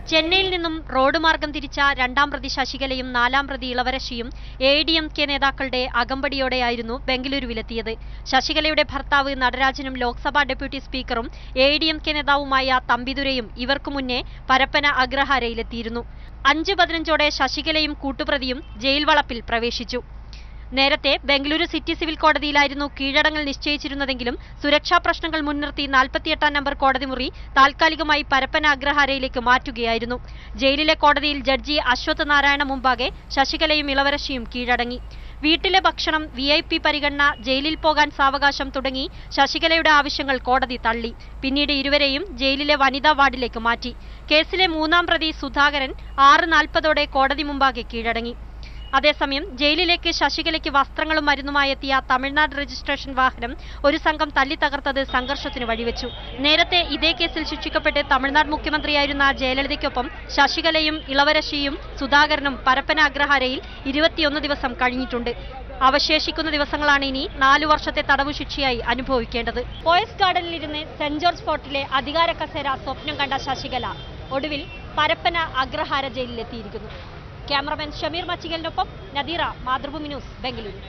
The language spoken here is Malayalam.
ചെന്നൈയിൽ നിന്നും റോഡ് മാർഗം തിരിച്ച രണ്ടാം പ്രതി ശശികലയും നാലാം പ്രതി ഇളവരശിയും എ ഡി എം കെ നേതാക്കളുടെ അകമ്പടിയോടെയായിരുന്നു ബംഗളൂരുവിലെത്തിയത് ശശികലയുടെ ഭർത്താവ് നടരാജനും ലോക്സഭാ ഡെപ്യൂട്ടി സ്പീക്കറും എ ഡി എം കെ നേതാവുമായ തമ്പിദുരയും ഇവർക്കു മുന്നേ പരപ്പന അഗ്രഹാരയിലെത്തിയിരുന്നു അഞ്ച് പതിനഞ്ചോടെ ശശികലയും കൂട്ടുപ്രതിയും ജയിൽ വളപ്പിൽ പ്രവേശിച്ചു നേരത്തെ ബംഗളൂരു സിറ്റി സിവിൽ കോടതിയിലായിരുന്നു കീഴടങ്ങൽ നിശ്ചയിച്ചിരുന്നതെങ്കിലും സുരക്ഷാ പ്രശ്നങ്ങൾ മുൻനിർത്തി നാൽപ്പത്തിയെട്ടാം നമ്പർ കോടതി മുറി താൽക്കാലികമായി പരപ്പന അഗ്രഹാരയിലേക്ക് മാറ്റുകയായിരുന്നു ജയിലിലെ കോടതിയിൽ ജഡ്ജി അശ്വത് നാരായണ മുമ്പാകെ ശശികലയും ഇളവരശിയും കീഴടങ്ങി വീട്ടിലെ ഭക്ഷണം വി ഐ പി പരിഗണന ജയിലിൽ പോകാൻ സാവകാശം തുടങ്ങി ശശികലയുടെ ആവശ്യങ്ങൾ കോടതി തള്ളി പിന്നീട് ഇരുവരെയും ജയിലിലെ വനിതാ വാർഡിലേക്ക് മാറ്റി കേസിലെ മൂന്നാം പ്രതി സുധാകരൻ ആറ് നാൽപ്പതോടെ കോടതി മുമ്പാകെ കീഴടങ്ങി അതേസമയം ജയിലിലേക്ക് ശശികലയ്ക്ക് വസ്ത്രങ്ങളും മരുന്നുമായി എത്തിയ തമിഴ്നാട് രജിസ്ട്രേഷൻ വാഹനം ഒരു സംഘം തല്ലി തകർത്തത് സംഘർഷത്തിന് വഴിവെച്ചു നേരത്തെ ഇതേ കേസിൽ ശിക്ഷിക്കപ്പെട്ട് തമിഴ്നാട് മുഖ്യമന്ത്രിയായിരുന്ന ജയലളിതയ്ക്കൊപ്പം ശശികലയും ഇളവരശിയും സുധാകരനും പരപ്പന അഗ്രഹാരയിൽ ഇരുപത്തിയൊന്ന് ദിവസം കഴിഞ്ഞിട്ടുണ്ട് അവശേഷിക്കുന്ന ദിവസങ്ങളാണ് ഇനി നാലു വർഷത്തെ തടവു ശിക്ഷയായി അനുഭവിക്കേണ്ടത് പോയസ് ഗാർഡനിലിരുന്ന് സെന്റ് ജോർജ് ഫോർട്ടിലെ അധികാര കസേര സ്വപ്നം കണ്ട ശശികല ഒടുവിൽ പരപ്പന അഗ്രഹാര ജയിലിലെത്തിയിരിക്കുന്നു ക്യാമറമാൻ ഷമീർ മച്ചികലിനൊപ്പം നദീറ മാതൃഭൂമി ന്യൂസ് ബംഗളൂരു